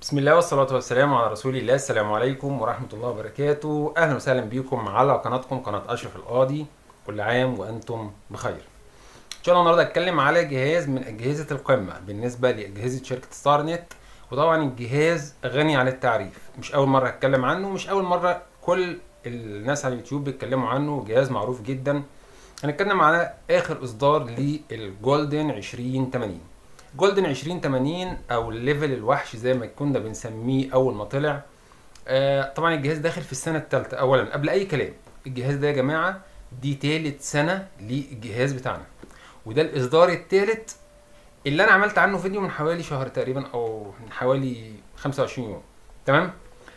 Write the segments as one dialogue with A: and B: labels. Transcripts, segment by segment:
A: بسم الله والصلاة والسلام على رسول الله السلام عليكم ورحمة الله وبركاته أهلا وسهلا بكم على قناتكم قناة أشرف القاضي كل عام وأنتم بخير إن شاء الله النهاردة هتكلم على جهاز من أجهزة القمة بالنسبة لأجهزة شركة ستار نت وطبعا الجهاز غني عن التعريف مش أول مرة هتكلم عنه مش أول مرة كل الناس على اليوتيوب بيتكلموا عنه جهاز معروف جدا هنتكلم على آخر إصدار للجولدن 2080 جولدن 2080 او الليفل الوحش زي ما كنا بنسميه اول ما طلع آه طبعا الجهاز داخل في السنه الثالثه اولا قبل اي كلام الجهاز ده يا جماعه دي تالت سنه للجهاز بتاعنا وده الاصدار الثالث اللي انا عملت عنه فيديو من حوالي شهر تقريبا او من حوالي 25 يوم تمام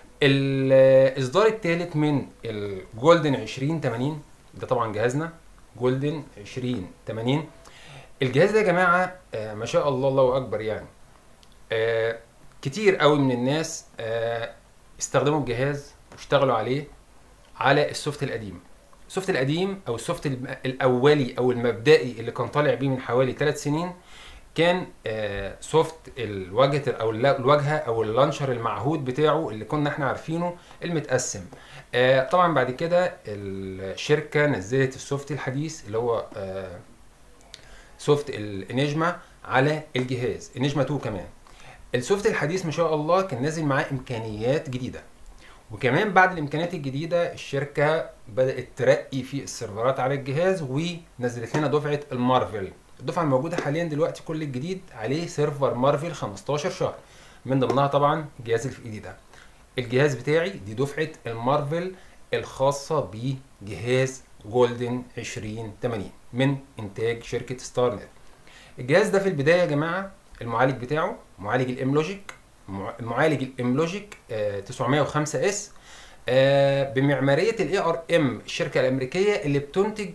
A: الاصدار الثالث من الجولدن 2080 ده طبعا جهازنا جولدن 2080 الجهاز ده يا جماعه آه ما شاء الله الله اكبر يعني آه كتير قوي من الناس آه استخدموا الجهاز واشتغلوا عليه على السوفت القديم السوفت القديم او السوفت الم- الاولي او المبدئي اللي كان طالع بيه من حوالي ثلاث سنين كان آه سوفت الواجهه او الل- الواجهه او اللانشر المعهود بتاعه اللي كنا احنا عارفينه المتقسم آه طبعا بعد كده الشركه نزلت السوفت الحديث اللي هو آه سوفت الانجما على الجهاز انجما 2 كمان السوفت الحديث ما شاء الله كان نازل معاه امكانيات جديده وكمان بعد الامكانيات الجديده الشركه بدات ترقي في السيرفرات على الجهاز ونزلت لنا دفعه المارفل الدفعه الموجوده حاليا دلوقتي كل الجديد عليه سيرفر مارفل 15 شهر من ضمنها طبعا الجهاز اللي في ايدي ده الجهاز بتاعي دي دفعه المارفل الخاصه بجهاز جولدن 2080 من انتاج شركه ستار نت الجهاز ده في البدايه يا جماعه المعالج بتاعه معالج الام لوجيك معالج الام لوجيك 905 اس بمعماريه الاي ار ام الشركه الامريكيه اللي بتنتج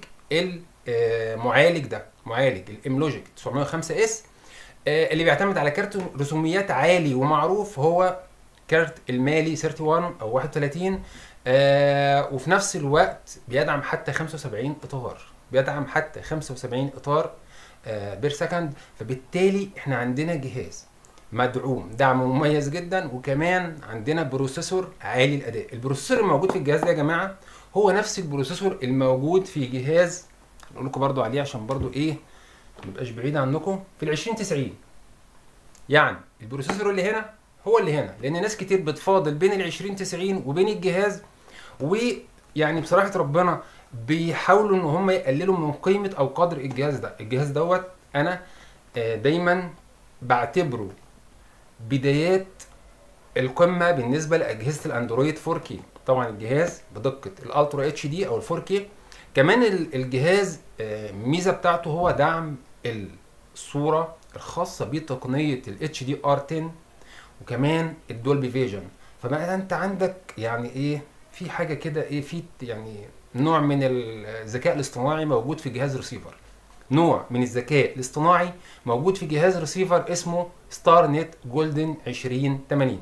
A: المعالج ده معالج الام لوجيك 905 اس اللي بيعتمد على كارت رسوميات عالي ومعروف هو كارت المالي 31 او 31 آه وفي نفس الوقت بيدعم حتى 75 اطار بيدعم حتى 75 اطار آه بير سكند فبالتالي احنا عندنا جهاز مدعوم دعم مميز جدا وكمان عندنا بروسيسور عالي الاداء البروسيسور الموجود في الجهاز ده يا جماعه هو نفس البروسيسور الموجود في جهاز نقول لكم برضو عليه عشان برضو ايه ما نبقاش بعيد عنكم في ال 2090 يعني البروسيسور اللي هنا هو اللي هنا لان ناس كتير بتفاضل بين ال 2090 وبين الجهاز ويعني بصراحه ربنا بيحاولوا ان هم يقللوا من قيمه او قدر الجهاز ده الجهاز دوت انا آه، دايما بعتبره بدايات القمه بالنسبه لاجهزه الاندرويد 4K طبعا الجهاز بدقه الالترا اتش دي او ال 4K كمان ال- الجهاز آه، الميزه بتاعته هو دعم الصوره الخاصه بتقنيه ال HDR10 وكمان الدولبي فيجن فبقى انت عندك يعني ايه في حاجه كده ايه في يعني نوع من الذكاء الاصطناعي موجود في جهاز ريسيفر نوع من الذكاء الاصطناعي موجود في جهاز ريسيفر اسمه ستار نت جولدن 2080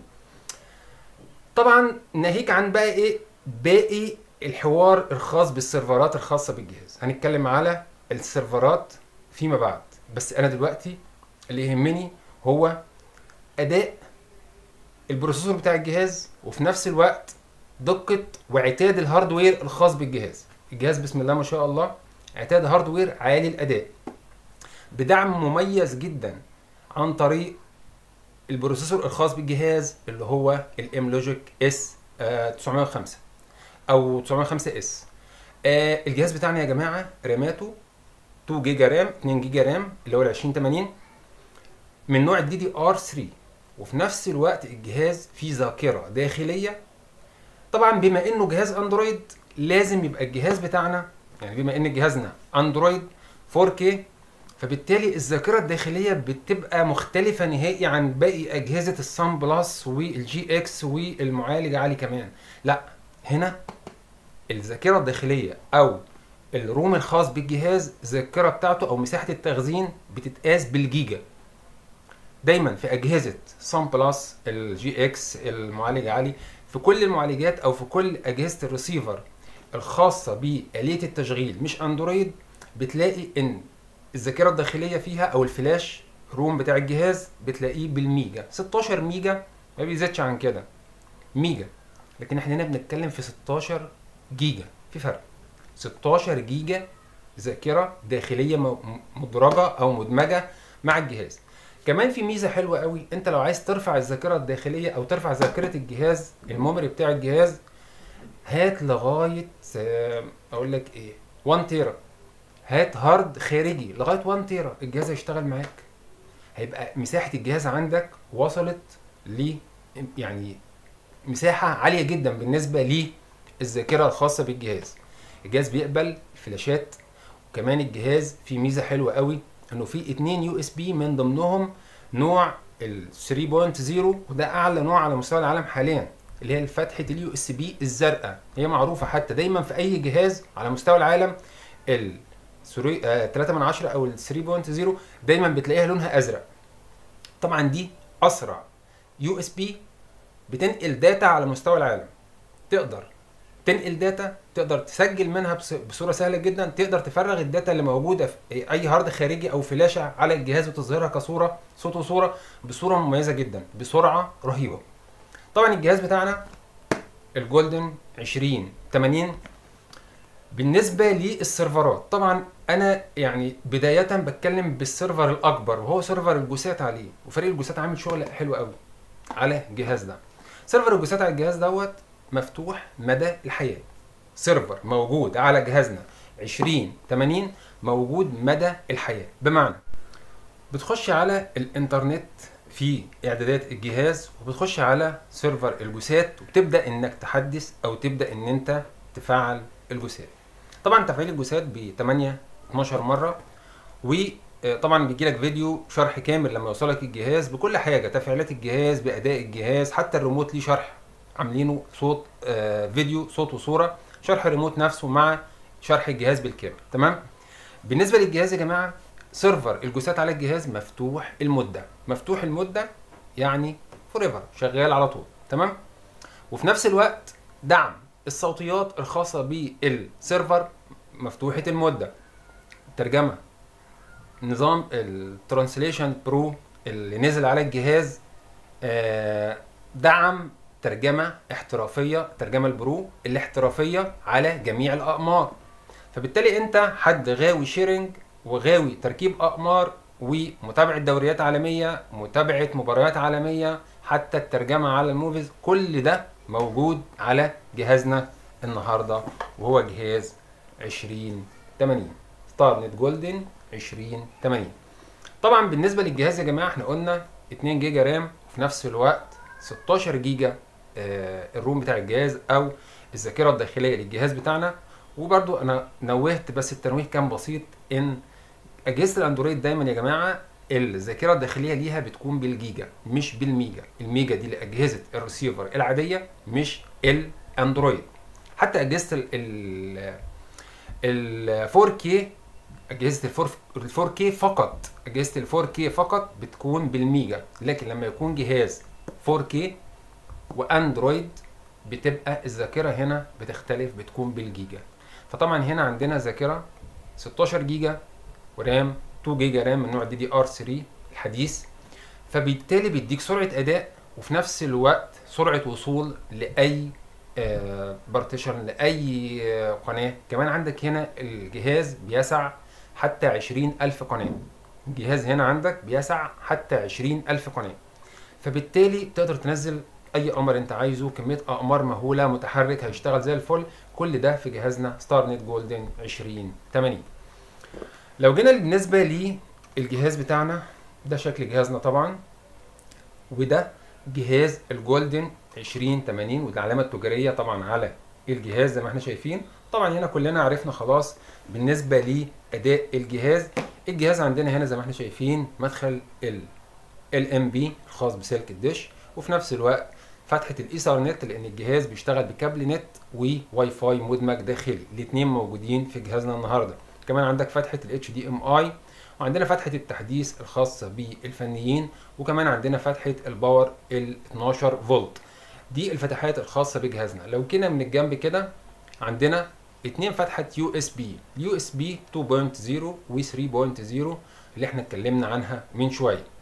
A: طبعا ناهيك عن بقى ايه باقي الحوار الخاص بالسيرفرات الخاصه بالجهاز هنتكلم على السيرفرات فيما بعد بس انا دلوقتي اللي يهمني هو اداء البروسيسور بتاع الجهاز وفي نفس الوقت دقة وعتاد الهاردوير الخاص بالجهاز الجهاز بسم الله ما شاء الله عتاد هاردوير عالي الأداء بدعم مميز جدا عن طريق البروسيسور الخاص بالجهاز اللي هو الام لوجيك اس 905 او 905 اس الجهاز بتاعنا يا جماعه راماته 2 جيجا رام 2 جيجا رام اللي هو ال 2080 من نوع الدي دي ار 3 وفي نفس الوقت الجهاز فيه ذاكره داخليه طبعا بما انه جهاز اندرويد لازم يبقى الجهاز بتاعنا يعني بما ان جهازنا اندرويد 4K فبالتالي الذاكره الداخليه بتبقى مختلفه نهائي عن باقي اجهزه السان بلس والجي اكس والمعالج عالي كمان لا هنا الذاكره الداخليه او الروم الخاص بالجهاز الذاكره بتاعته او مساحه التخزين بتتقاس بالجيجا دايما في اجهزه سان بلس الجي اكس المعالج عالي في كل المعالجات او في كل اجهزه الريسيفر الخاصه باليه التشغيل مش اندرويد بتلاقي ان الذاكره الداخليه فيها او الفلاش روم بتاع الجهاز بتلاقيه بالميجا 16 ميجا ما بيزيدش عن كده ميجا لكن احنا هنا بنتكلم في 16 جيجا في فرق 16 جيجا ذاكره داخليه م- مدرجه او مدمجه مع الجهاز كمان في ميزه حلوه قوي انت لو عايز ترفع الذاكره الداخليه او ترفع ذاكره الجهاز الميموري بتاع الجهاز هات لغايه آه، اقول لك ايه 1 تيرا هات هارد خارجي لغايه 1 تيرا الجهاز هيشتغل معاك هيبقى مساحه الجهاز عندك وصلت ل يعني مساحه عاليه جدا بالنسبه للذاكره الخاصه بالجهاز الجهاز بيقبل فلاشات وكمان الجهاز فيه ميزه حلوه قوي انه فيه اتنين يو اس بي من ضمنهم نوع ال 3.0 وده اعلى نوع على مستوى العالم حاليا اللي هي فتحه اليو اس بي الزرقاء هي معروفه حتى دايما في اي جهاز على مستوى العالم ال 3 من 10 او ال 3.0 دايما بتلاقيها لونها ازرق طبعا دي اسرع يو اس بي بتنقل داتا على مستوى العالم تقدر تنقل داتا تقدر تسجل منها بص- بصوره سهله جدا تقدر تفرغ الداتا اللي موجوده في اي هارد خارجي او فلاشه على الجهاز وتظهرها كصوره صوت وصوره بصوره مميزه جدا بسرعه رهيبه طبعا الجهاز بتاعنا الجولدن 20 80 بالنسبه للسيرفرات طبعا انا يعني بدايه بتكلم بالسيرفر الاكبر وهو سيرفر الجوسات عليه وفريق الجوسات عامل شغل حلو قوي على الجهاز ده سيرفر الجوسات على الجهاز دوت مفتوح مدى الحياه سيرفر موجود على جهازنا 20 80 موجود مدى الحياه بمعنى بتخش على الانترنت في اعدادات الجهاز وبتخش على سيرفر الجوسات وبتبدا انك تحدث او تبدا ان انت تفعل الجوسات طبعا تفعيل الجوسات ب 8 12 مره وطبعا بيجي لك فيديو شرح كامل لما يوصلك الجهاز بكل حاجه تفعيلات الجهاز باداء الجهاز حتى الريموت ليه شرح عاملينه صوت آه، فيديو صوت وصوره شرح الريموت نفسه مع شرح الجهاز بالكامل تمام بالنسبه للجهاز يا جماعه سيرفر الجوسات على الجهاز مفتوح المده مفتوح المده يعني فور شغال على طول تمام وفي نفس الوقت دعم الصوتيات الخاصه بالسيرفر مفتوحه المده ترجمه نظام الترانسليشن برو اللي نزل على الجهاز آه، دعم ترجمه احترافيه ترجمه البرو الاحترافيه على جميع الاقمار فبالتالي انت حد غاوي شيرنج وغاوي تركيب اقمار ومتابعه دوريات عالميه متابعه مباريات عالميه حتى الترجمه على الموفيز كل ده موجود على جهازنا النهارده وهو جهاز 2080 ستار نت جولدن 2080 طبعا بالنسبه للجهاز يا جماعه احنا قلنا 2 جيجا رام وفي نفس الوقت 16 جيجا آه، الروم بتاع الجهاز او الذاكره الداخليه للجهاز بتاعنا وبرضو انا نوهت بس التنويه كان بسيط ان اجهزه الاندرويد دايما يا جماعه الذاكره الداخليه ليها بتكون بالجيجا مش بالميجا الميجا دي لاجهزه الريسيفر العاديه مش الاندرويد حتى اجهزه ال ال ال 4K اجهزه ال 4K فقط اجهزه ال 4K فقط بتكون بالميجا لكن لما يكون جهاز 4K واندرويد بتبقى الذاكره هنا بتختلف بتكون بالجيجا فطبعا هنا عندنا ذاكره 16 جيجا ورام 2 جيجا رام من نوع دي دي ار 3 الحديث فبالتالي بيديك سرعه اداء وفي نفس الوقت سرعه وصول لاي بارتيشن لاي آه، قناه كمان عندك هنا الجهاز بيسع حتى 20000 قناه الجهاز هنا عندك بيسع حتى 20000 قناه فبالتالي تقدر تنزل اي قمر انت عايزه كميه اقمار مهوله متحرك هيشتغل زي الفل كل ده في جهازنا ستار نت جولدن 2080 لو جينا بالنسبه للجهاز بتاعنا ده شكل جهازنا طبعا وده جهاز الجولدن 2080 ودي العلامه التجاريه طبعا على الجهاز زي ما احنا شايفين طبعا هنا كلنا عرفنا خلاص بالنسبه لاداء الجهاز الجهاز عندنا هنا زي ما احنا شايفين مدخل ال ام بي الخاص بسلك الدش وفي نفس الوقت فتحه الايثرنت لان الجهاز بيشتغل بكابل نت وواي فاي مدمج داخلي الاثنين موجودين في جهازنا النهارده كمان عندك فتحه الاتش دي ام اي وعندنا فتحه التحديث الخاصه بالفنيين وكمان عندنا فتحه الباور ال 12 فولت دي الفتحات الخاصه بجهازنا لو كنا من الجنب كده عندنا اتنين فتحه يو اس بي يو اس بي 2.0 و 3.0 اللي احنا اتكلمنا عنها من شويه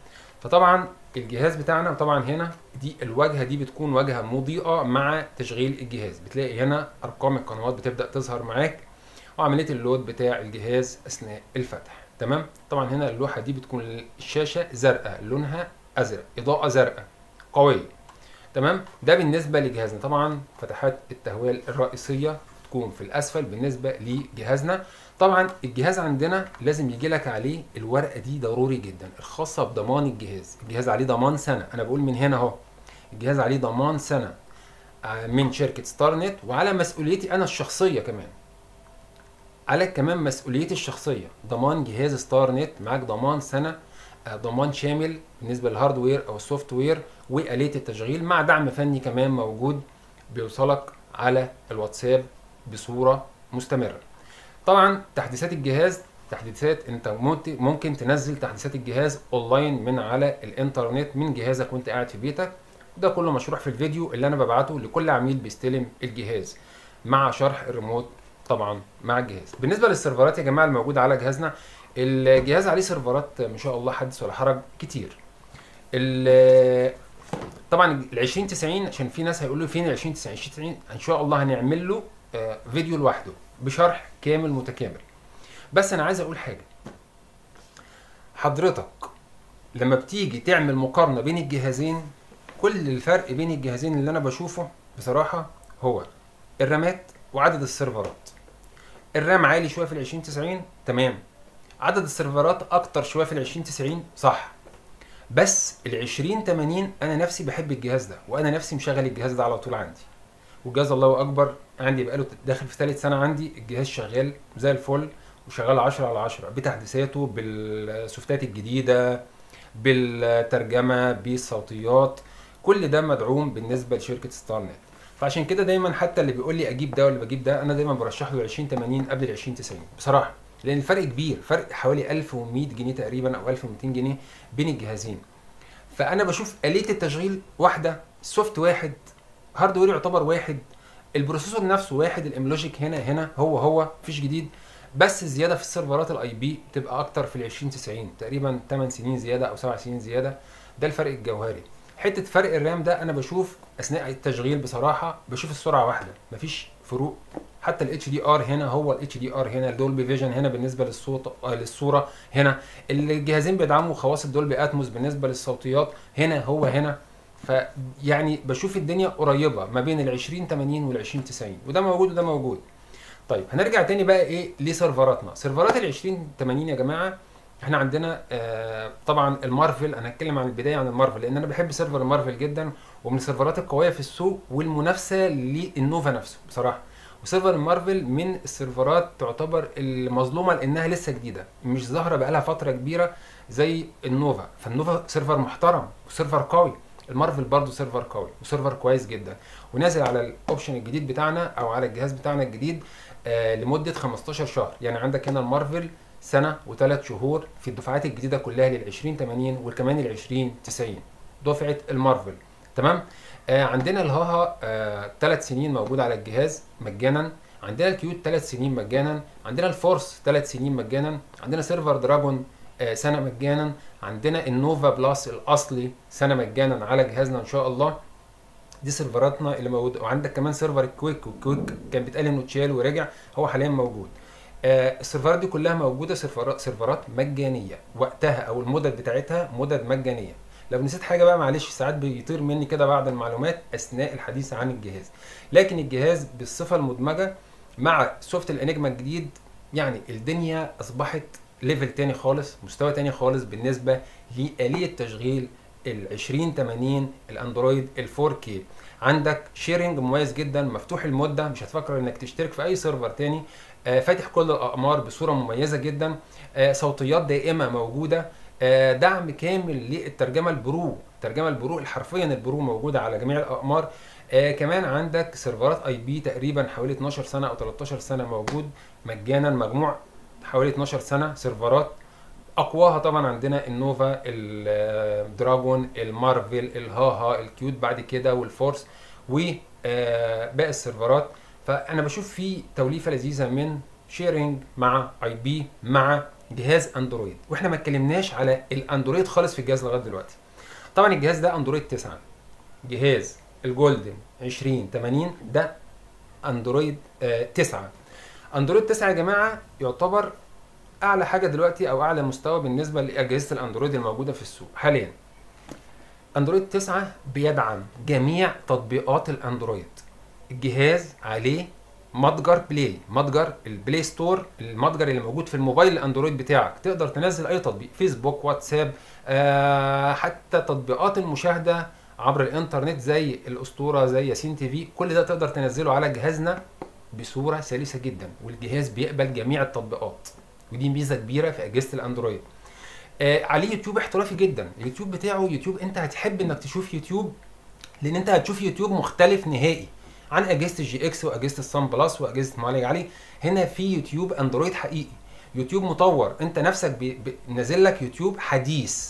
A: فطبعا الجهاز بتاعنا طبعا هنا دي الواجهه دي بتكون واجهه مضيئه مع تشغيل الجهاز بتلاقي هنا ارقام القنوات بتبدا تظهر معاك وعمليه اللود بتاع الجهاز اثناء الفتح تمام طبعا هنا اللوحه دي بتكون الشاشه زرقاء لونها ازرق اضاءه زرقاء قويه تمام ده بالنسبه لجهازنا طبعا فتحات التهويه الرئيسيه تكون في الاسفل بالنسبه لجهازنا طبعا الجهاز عندنا لازم يجي لك عليه الورقه دي ضروري جدا الخاصه بضمان الجهاز الجهاز عليه ضمان سنه انا بقول من هنا اهو الجهاز عليه ضمان سنه آه، من شركه ستار نت وعلى مسؤوليتي انا الشخصيه كمان على كمان مسؤوليتي الشخصيه ضمان جهاز ستار نت معاك ضمان سنه آه، ضمان شامل بالنسبه للهاردوير او السوفت وير واليه التشغيل مع دعم فني كمان موجود بيوصلك على الواتساب بصوره مستمره طبعا تحديثات الجهاز تحديثات انت ممكن- ممكن تنزل تحديثات الجهاز اونلاين من على الانترنت من جهازك وانت قاعد في بيتك ده كله مشروح في الفيديو اللي انا ببعته لكل عميل بيستلم الجهاز مع شرح الريموت طبعا مع الجهاز بالنسبه للسيرفرات يا جماعه الموجوده على جهازنا الجهاز عليه سيرفرات ما شاء الله حدث ولا حرج كتير ال- طبعا ال 2090 عشان في ناس هيقولوا فين ال 2090 2090 ان شاء الله هنعمل له آه، فيديو لوحده بشرح كامل متكامل بس انا عايز اقول حاجه حضرتك لما بتيجي تعمل مقارنه بين الجهازين كل الفرق بين الجهازين اللي انا بشوفه بصراحه هو الرامات وعدد السيرفرات الرام عالي شويه في ال 2090 تمام عدد السيرفرات اكتر شويه في ال 2090 صح بس ال 2080 انا نفسي بحب الجهاز ده وانا نفسي مشغل الجهاز ده على طول عندي والجهاز الله اكبر عندي بقاله داخل في ثالث سنه عندي الجهاز شغال زي الفل وشغال 10 على 10 بتحديثاته بالسوفتات الجديده بالترجمه بالصوتيات كل ده مدعوم بالنسبه لشركه ستار نت فعشان كده دايما حتى اللي بيقول لي اجيب ده ولا بجيب ده انا دايما برشح له 2080 قبل ال 2090 بصراحه لان الفرق كبير فرق حوالي 1100 جنيه تقريبا او 1200 جنيه بين الجهازين فانا بشوف اليه التشغيل واحده السوفت واحد هاردوير يعتبر واحد البروسيسور نفسه واحد الام لوجيك هنا هنا هو هو مفيش جديد بس الزياده في السيرفرات الاي بي بتبقى اكتر في ال 2090 تقريبا 8 سنين زياده او 7 سنين زياده ده الفرق الجوهري حته فرق الرام ده انا بشوف اثناء التشغيل بصراحه بشوف السرعه واحده مفيش فروق حتى الاتش دي ار هنا هو الاتش دي ار هنا الدولبي فيجن هنا بالنسبه للصوت آه للصوره هنا الجهازين بيدعموا خواص الدولبي اتموس بالنسبه للصوتيات هنا هو هنا فيعني بشوف الدنيا قريبه ما بين ال 20 80 وال 20 90 وده موجود وده موجود طيب هنرجع تاني بقى ايه لسيرفراتنا سيرفرات ال 20 80 يا جماعه احنا عندنا آه طبعا المارفل انا هتكلم عن البدايه عن المارفل لان انا بحب سيرفر المارفل جدا ومن السيرفرات القويه في السوق والمنافسه للنوفا نفسه بصراحه وسيرفر المارفل من السيرفرات تعتبر المظلومه لانها لسه جديده مش ظاهره بقالها فتره كبيره زي النوفا فالنوفا سيرفر محترم وسيرفر قوي المارفل برضه سيرفر قوي وسيرفر كويس جدا ونازل على الاوبشن الجديد بتاعنا او على الجهاز بتاعنا الجديد آه لمده 15 شهر يعني عندك هنا المارفل سنه وثلاث شهور في الدفعات الجديده كلها لل 2080 وكمان ال 2090 دفعه المارفل تمام آه عندنا الهاها آه ثلاث سنين موجود على الجهاز مجانا عندنا الكيوت ثلاث سنين مجانا عندنا الفورس ثلاث سنين مجانا عندنا سيرفر دراجون آه سنه مجانا عندنا النوفا بلس الاصلي سنه مجانا على جهازنا ان شاء الله دي سيرفراتنا اللي موجوده وعندك كمان سيرفر الكويك والكويك كان بيتقال انه اتشال ورجع هو حاليا موجود آه السيرفرات دي كلها موجوده سيرفرات سيرفرات مجانيه وقتها او المدد بتاعتها مدد مجانيه لو نسيت حاجه بقى معلش ساعات بيطير مني كده بعض المعلومات اثناء الحديث عن الجهاز لكن الجهاز بالصفه المدمجه مع سوفت الانجما الجديد يعني الدنيا اصبحت ليفل تاني خالص مستوى تاني خالص بالنسبه لآلية تشغيل ال 2080 الاندرويد ال 4K عندك شيرنج مميز جدا مفتوح المده مش هتفكر انك تشترك في اي سيرفر تاني آه فاتح كل الاقمار بصوره مميزه جدا آه صوتيات دائمه موجوده آه دعم كامل للترجمه البرو الترجمه البرو حرفيا البرو موجوده على جميع الاقمار آه كمان عندك سيرفرات اي بي تقريبا حوالي 12 سنه او 13 سنه موجود مجانا مجموع حوالي 12 سنه سيرفرات اقواها طبعا عندنا النوفا الدراجون المارفل الهاها الكيوت بعد كده والفورس وباقي السيرفرات فانا بشوف في توليفه لذيذه من شيرنج مع اي بي مع جهاز اندرويد واحنا ما اتكلمناش على الاندرويد خالص في الجهاز لغايه دلوقتي طبعا الجهاز ده اندرويد 9 جهاز الجولدن 2080 ده اندرويد آه 9 اندرويد 9 يا جماعه يعتبر اعلى حاجه دلوقتي او اعلى مستوى بالنسبه لاجهزه الاندرويد الموجوده في السوق حاليا اندرويد 9 بيدعم جميع تطبيقات الاندرويد الجهاز عليه متجر بلاي متجر البلاي ستور المتجر اللي موجود في الموبايل الاندرويد بتاعك تقدر تنزل اي تطبيق فيسبوك واتساب آه حتى تطبيقات المشاهده عبر الانترنت زي الاسطوره زي ياسين تي في كل ده تقدر تنزله على جهازنا بصوره سلسه جدا والجهاز بيقبل جميع التطبيقات ودي ميزه كبيره في اجهزه الاندرويد آه عليه يوتيوب احترافي جدا اليوتيوب بتاعه يوتيوب انت هتحب انك تشوف يوتيوب لان انت هتشوف يوتيوب مختلف نهائي عن اجهزه الجي اكس واجهزه الصن بلس واجهزه معالج عالي هنا في يوتيوب اندرويد حقيقي يوتيوب مطور انت نفسك بي... بي... نازل لك يوتيوب حديث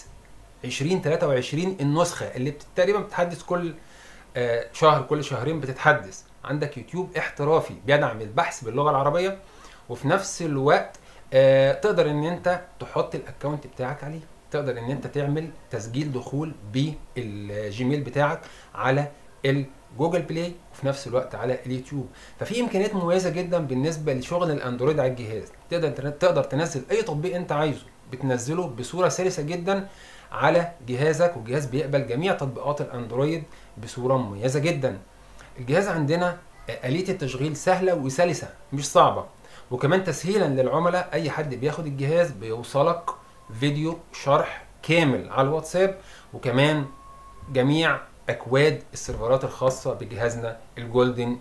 A: 2023 النسخه اللي بت... تقريبا بتتحدث كل آه شهر كل شهرين بتتحدث عندك يوتيوب احترافي بيدعم البحث باللغه العربيه وفي نفس الوقت آه تقدر ان انت تحط الاكونت بتاعك عليه تقدر ان انت تعمل تسجيل دخول بالجيميل بتاعك على الجوجل بلاي وفي نفس الوقت على اليوتيوب ففي امكانيات مميزه جدا بالنسبه لشغل الاندرويد على الجهاز تقدر تقدر تنزل اي تطبيق انت عايزه بتنزله بصوره سلسه جدا على جهازك والجهاز بيقبل جميع تطبيقات الاندرويد بصوره مميزه جدا الجهاز عندنا آلية التشغيل سهلة وسلسة مش صعبة وكمان تسهيلا للعملاء أي حد بياخد الجهاز بيوصلك فيديو شرح كامل على الواتساب وكمان جميع أكواد السيرفرات الخاصة بجهازنا الجولدن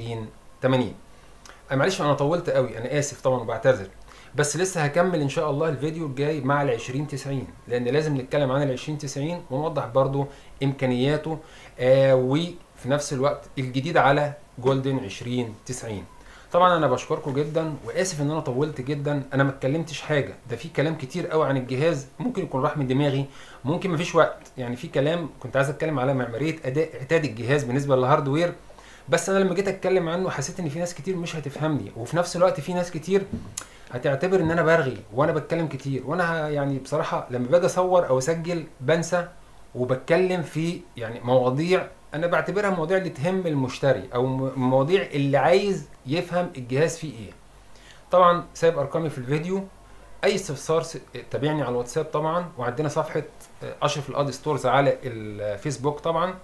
A: 2080 أنا معلش أنا طولت قوي أنا آسف طبعا وبعتذر بس لسه هكمل ان شاء الله الفيديو الجاي مع ال 2090 لان لازم نتكلم عن ال 2090 ونوضح برضو امكانياته آه وفي نفس الوقت الجديد على جولدن 2090 طبعا انا بشكركم جدا واسف ان انا طولت جدا انا ما اتكلمتش حاجه ده في كلام كتير قوي عن الجهاز ممكن يكون راح من دماغي ممكن ما فيش وقت يعني في كلام كنت عايز اتكلم على معماريه اداء اعتاد الجهاز بالنسبه للهاردوير بس انا لما جيت اتكلم عنه حسيت ان في ناس كتير مش هتفهمني وفي نفس الوقت في ناس كتير هتعتبر ان انا برغي وانا بتكلم كتير وانا يعني بصراحه لما باجي اصور او اسجل بنسى وبتكلم في يعني مواضيع انا بعتبرها مواضيع اللي تهم المشتري او مواضيع اللي عايز يفهم الجهاز فيه ايه طبعا سايب ارقامي في الفيديو اي استفسار تابعني على الواتساب طبعا وعندنا صفحه اشرف القاضي ستورز على الفيسبوك طبعا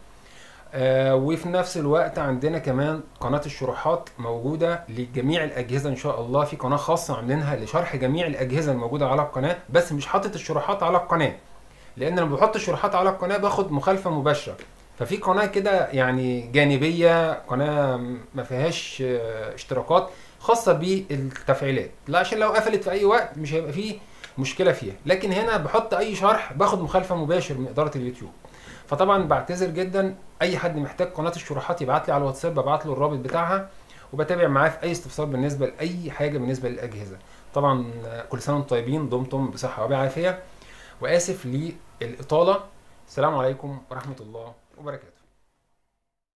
A: آه وفي نفس الوقت عندنا كمان قناة الشروحات موجودة لجميع الأجهزة إن شاء الله في قناة خاصة عاملينها لشرح جميع الأجهزة الموجودة على القناة بس مش حاطط الشروحات على القناة لأن لما بحط الشروحات على القناة باخد مخالفة مباشرة ففي قناة كده يعني جانبية قناة ما فيهاش اشتراكات خاصة بالتفعيلات لا عشان لو قفلت في أي وقت مش هيبقى فيه مشكلة فيها لكن هنا بحط أي شرح باخد مخالفة مباشر من إدارة اليوتيوب فطبعا بعتذر جدا اي حد محتاج قناه الشروحات يبعت لي على الواتساب ببعت له الرابط بتاعها وبتابع معاه في اي استفسار بالنسبه لاي حاجه بالنسبه للاجهزه طبعا كل سنه وانتم طيبين دمتم بصحه وبعافيه واسف للاطاله السلام عليكم ورحمه الله وبركاته